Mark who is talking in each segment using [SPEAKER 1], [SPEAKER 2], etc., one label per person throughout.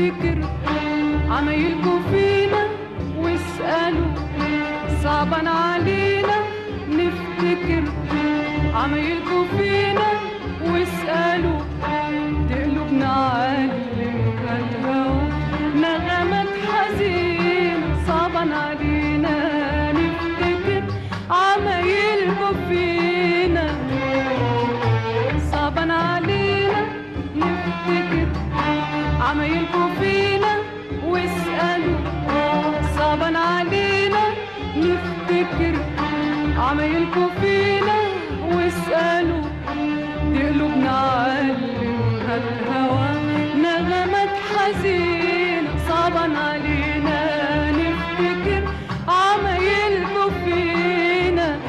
[SPEAKER 1] نفتكر عمايلكوا فينا واسألوا صعبا علينا نفتكر عمايلكوا فينا واسألوا تقلبنا علمها الهوى نغمات حزين صعبا علينا نفتكر عمايلكوا فينا صعبا علينا نفتكر عمايلكوا فينا واسألوا صعبا علينا نفتكر عمايلكوا فينا واسألوا دي قلوبنا علمها الهوى نغمات حزين صعبا علينا نفتكر عمايلكوا فينا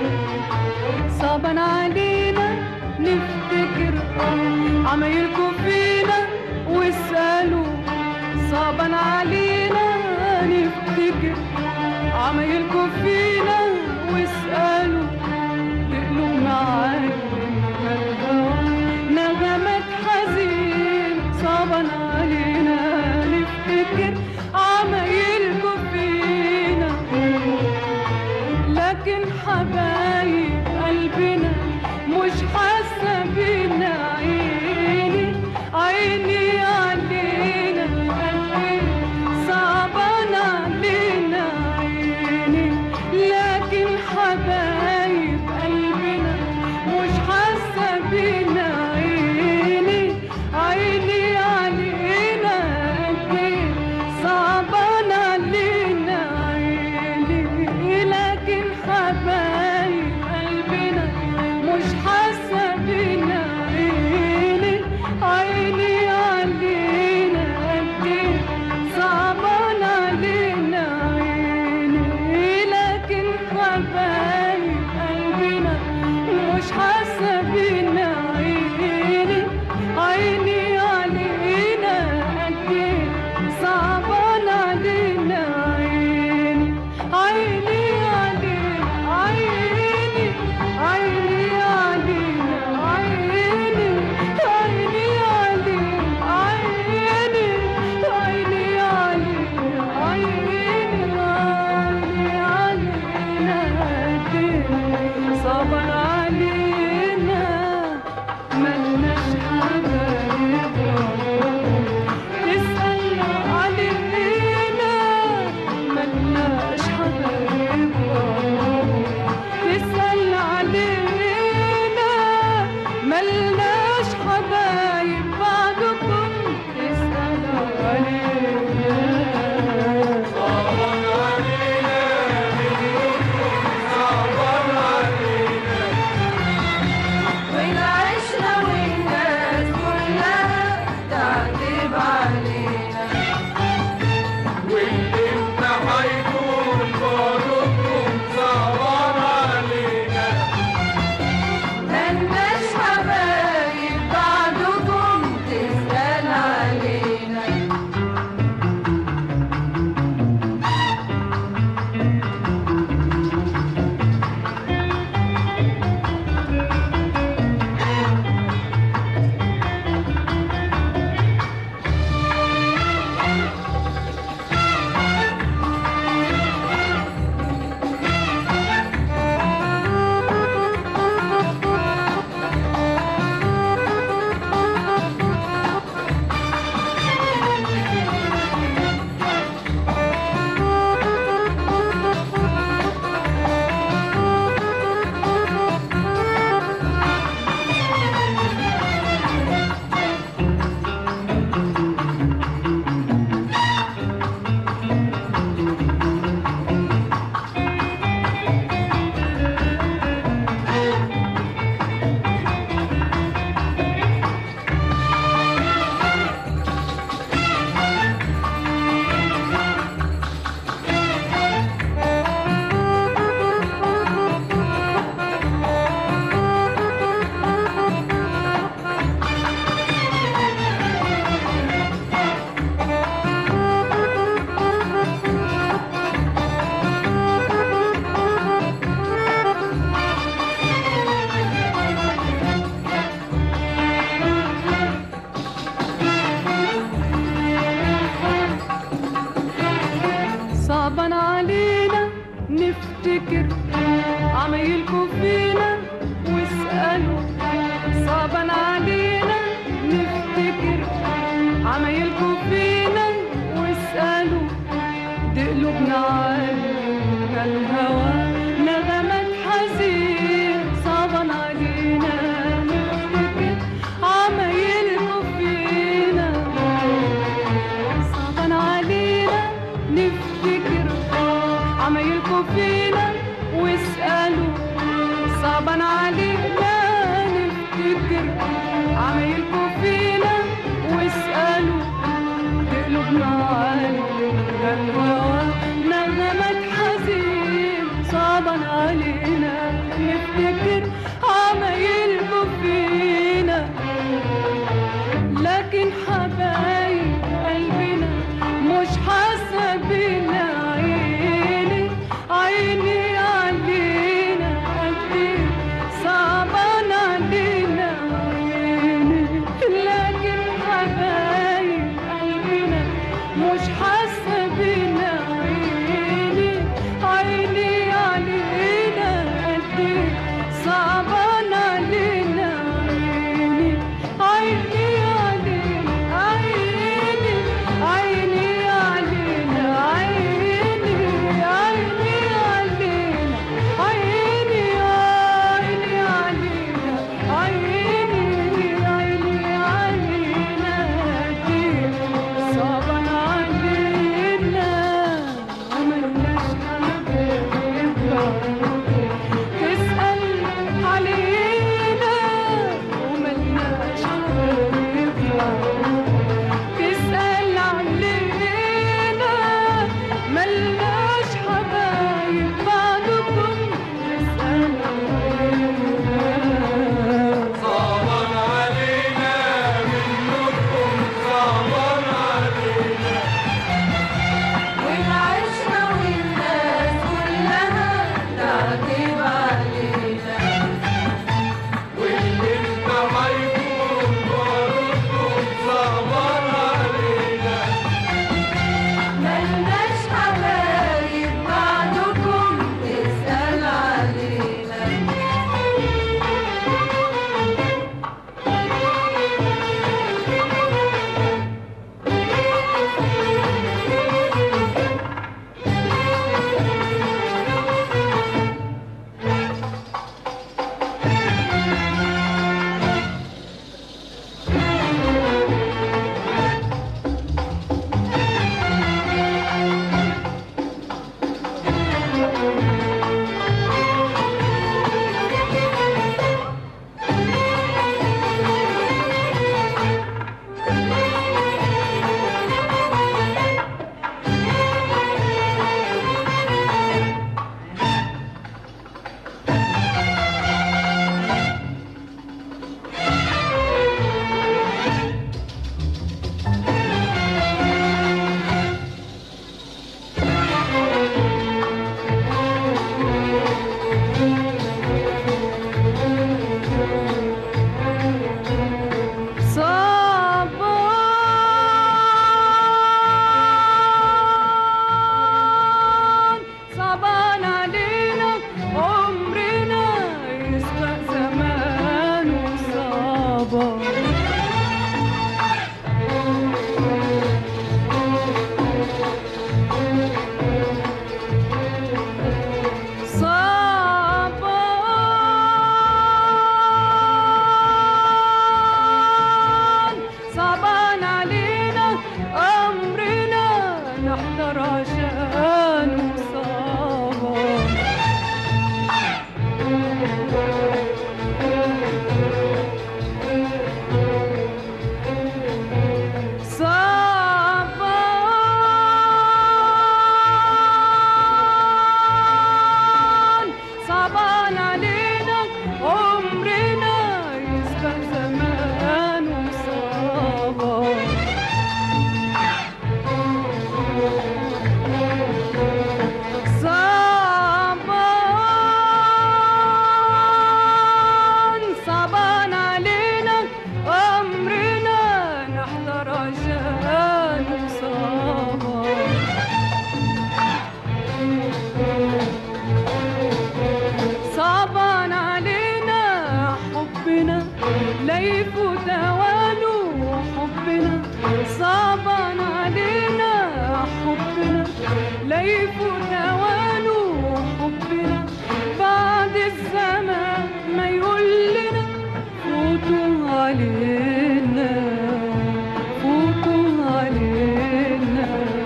[SPEAKER 1] صعبا علينا نفتكر عمايلكوا فينا واسألوا صعبا علينا نفتكر عمايلكوا فينا واسألوا تقلونا علمها الهوى نغمات حزين صعبا علينا نفتكر عمايلكوا فينا لكن حبايب قلبنا مش حاسة بينا عيني عيني علينا قلبي صعبان علينا عيني لكن حبايب نفتكر عمايلكوا فينا واسألوا صعبا علينا نفتكر عمايلكوا فينا واسألوا دي قلوبنا عالية الهوى نغمات حزين صعبا علينا نفتكر عمايلكوا فينا صعبا علينا نفتكر عمايلكوا فينا واسألوا صعبا علينا نفتكر لا يفوت اوانه حبنا بعد الزمان ما يقول لنا فوتوا علينا فوتوا علينا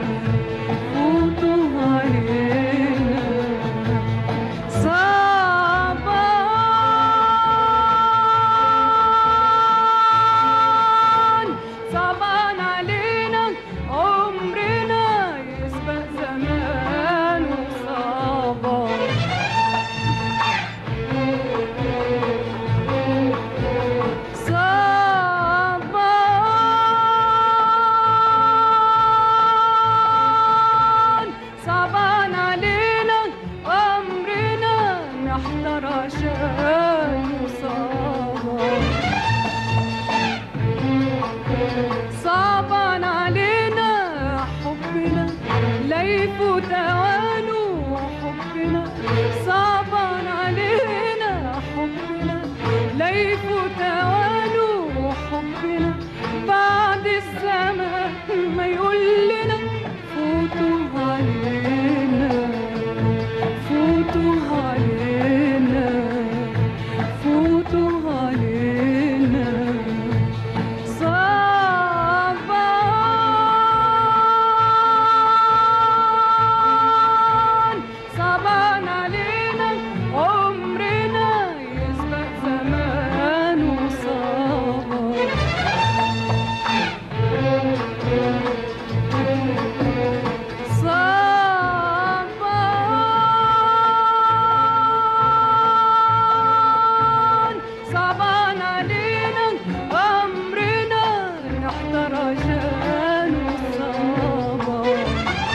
[SPEAKER 1] فوتوا علينا صعبان صعبان علينا عمرنا يسبق زمان وصعبان صعبان صعبان علينا أمرنا نحضر عشان صعبان صعبان علينا حبنا لا يفوت اوانه حبنا صعبان علينا حبنا لا يفوت اوانه حبنا بعد الزمان ما يقول لنا فوتوا علينا فوتوا علينا فوتوا علينا صعبان صعبان علينا عمرنا يسبق زمان وصعبان صعبان صعبان علينا أمرنا نحضر عشان صعبان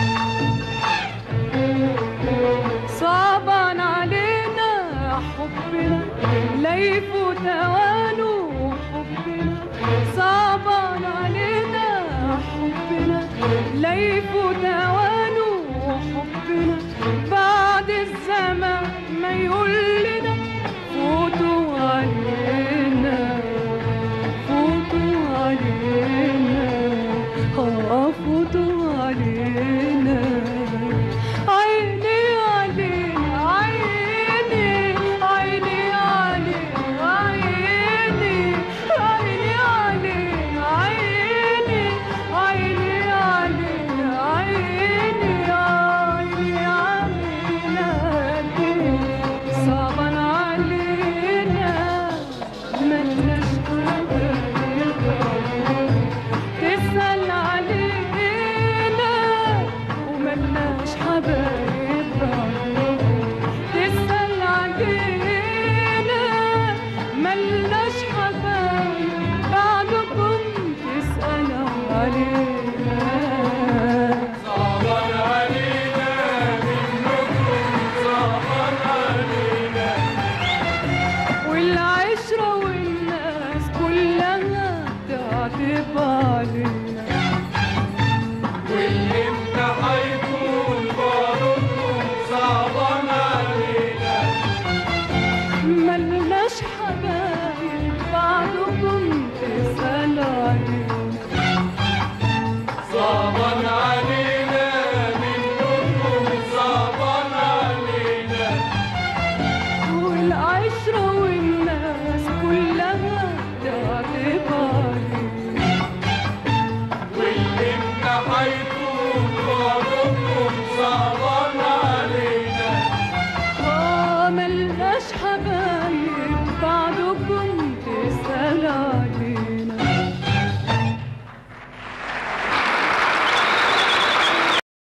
[SPEAKER 1] صعبان علينا حبنا لا يفوت اوانه حبنا صعبان علينا حبنا لا يفوت اوانه حبنا بعد الزمان ما يقول لنا فوتوا علينا فوتوا علينا اه فوتوا علينا عيني علينا عيني عيني علينا عيني عيني علينا عيني عيني علينا عيني عيني علينا صعبان علينا ملناش تسأل علينا وملناش حبايب تسأل علينا ملناش حبايب بعدكم تسأل علينا
[SPEAKER 2] صعبان علينا منكم صعبان علينا
[SPEAKER 1] والعشرة والناس كلها تعتب علينا
[SPEAKER 2] واللي انت هيكون بعضكم صعبان علينا
[SPEAKER 1] ملناش حبايب بعدكم تسأل علينا
[SPEAKER 2] صعبان علينا منكم صعبان علينا
[SPEAKER 1] والعشرة والناس كلها تعتب علينا
[SPEAKER 2] واللي انت هيكون بعضكم صعبان